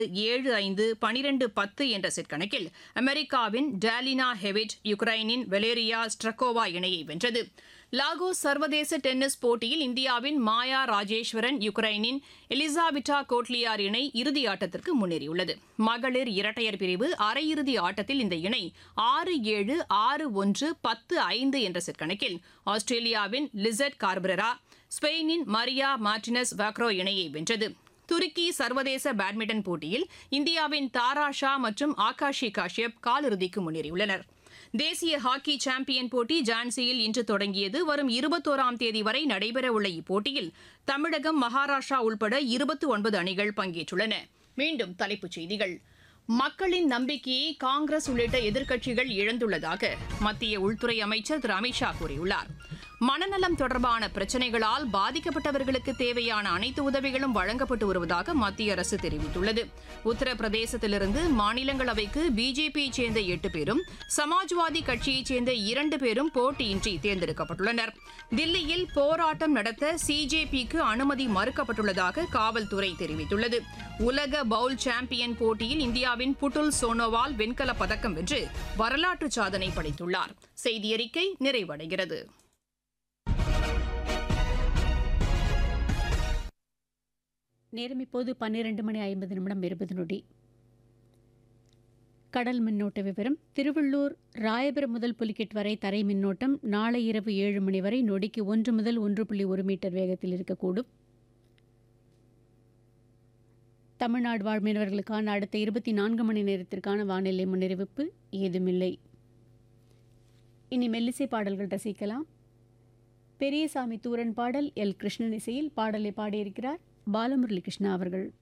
ஏழு ஐந்து பனிரெண்டு பத்து என்ற செட் கணக்கில் அமெரிக்காவின் டாலினா ஹெவிட் யுக்ரைனின் வெலேரியா ஸ்ட்ரக்கோவா இணையை வென்றது லாகோஸ் சர்வதேச டென்னிஸ் போட்டியில் இந்தியாவின் மாயா ராஜேஸ்வரன் யுக்ரைனின் எலிசாபிட்டா கோட்லியார் இணை இறுதி ஆட்டத்திற்கு முன்னேறியுள்ளது மகளிர் இரட்டையர் பிரிவு அரையிறுதி ஆட்டத்தில் இந்த இணை ஆறு ஏழு ஆறு ஒன்று பத்து ஐந்து என்ற செட் கணக்கில் ஆஸ்திரேலியாவின் லிசட் கார்பரா ஸ்பெயினின் மரியா மார்டினஸ் வாக்ரோ இணையை வென்றது துருக்கி சர்வதேச பேட்மிண்டன் போட்டியில் இந்தியாவின் தாரா ஷா மற்றும் ஆகாஷி காஷ்யப் காலிறுதிக்கு முன்னேறியுள்ளனர் தேசிய ஹாக்கி சாம்பியன் போட்டி ஜான்சியில் இன்று தொடங்கியது வரும் இருபத்தோராம் தேதி வரை நடைபெறவுள்ள இப்போட்டியில் தமிழகம் மகாராஷ்டிரா உள்பட இருபத்தி ஒன்பது அணிகள் பங்கேற்றுள்ளன மீண்டும் தலைப்புச் செய்திகள் மக்களின் நம்பிக்கையை காங்கிரஸ் உள்ளிட்ட எதிர்க்கட்சிகள் இழந்துள்ளதாக மத்திய உள்துறை அமைச்சர் திரு அமித்ஷா கூறியுள்ளார் மனநலம் தொடர்பான பிரச்சினைகளால் பாதிக்கப்பட்டவர்களுக்கு தேவையான அனைத்து உதவிகளும் வழங்கப்பட்டு வருவதாக மத்திய அரசு தெரிவித்துள்ளது உத்தரப்பிரதேசத்திலிருந்து மாநிலங்களவைக்கு பிஜேபியைச் சேர்ந்த எட்டு பேரும் சமாஜ்வாதி கட்சியைச் சேர்ந்த இரண்டு பேரும் போட்டியின்றி தேர்ந்தெடுக்கப்பட்டுள்ளனர் தில்லியில் போராட்டம் நடத்த சிஜேபிக்கு அனுமதி மறுக்கப்பட்டுள்ளதாக காவல்துறை தெரிவித்துள்ளது உலக பவுல் சாம்பியன் போட்டியில் இந்தியாவின் புட்டுல் சோனோவால் வெண்கலப் பதக்கம் வென்று வரலாற்று சாதனை படைத்துள்ளார் செய்தியறிக்கை நிறைவடைகிறது நேரம் இப்போது பன்னிரண்டு மணி ஐம்பது நிமிடம் இருபது நொடி கடல் மின்னோட்ட விவரம் திருவள்ளூர் ராயபுரம் முதல் புலிக்கெட் வரை தரை மின்னோட்டம் நாளை இரவு ஏழு மணி வரை நொடிக்கு ஒன்று முதல் ஒன்று புள்ளி ஒரு மீட்டர் வேகத்தில் இருக்கக்கூடும் தமிழ்நாடு வாழ் மீனவர்களுக்கான அடுத்த இருபத்தி நான்கு மணி நேரத்திற்கான வானிலை முன்னறிவிப்பு ஏதுமில்லை இனி மெல்லிசை பாடல்கள் ரசிக்கலாம் பெரியசாமி தூரன் பாடல் எல் கிருஷ்ணன் இசையில் பாடலை பாடியிருக்கிறார் பாலமுரளி கிருஷ்ணா அவர்கள்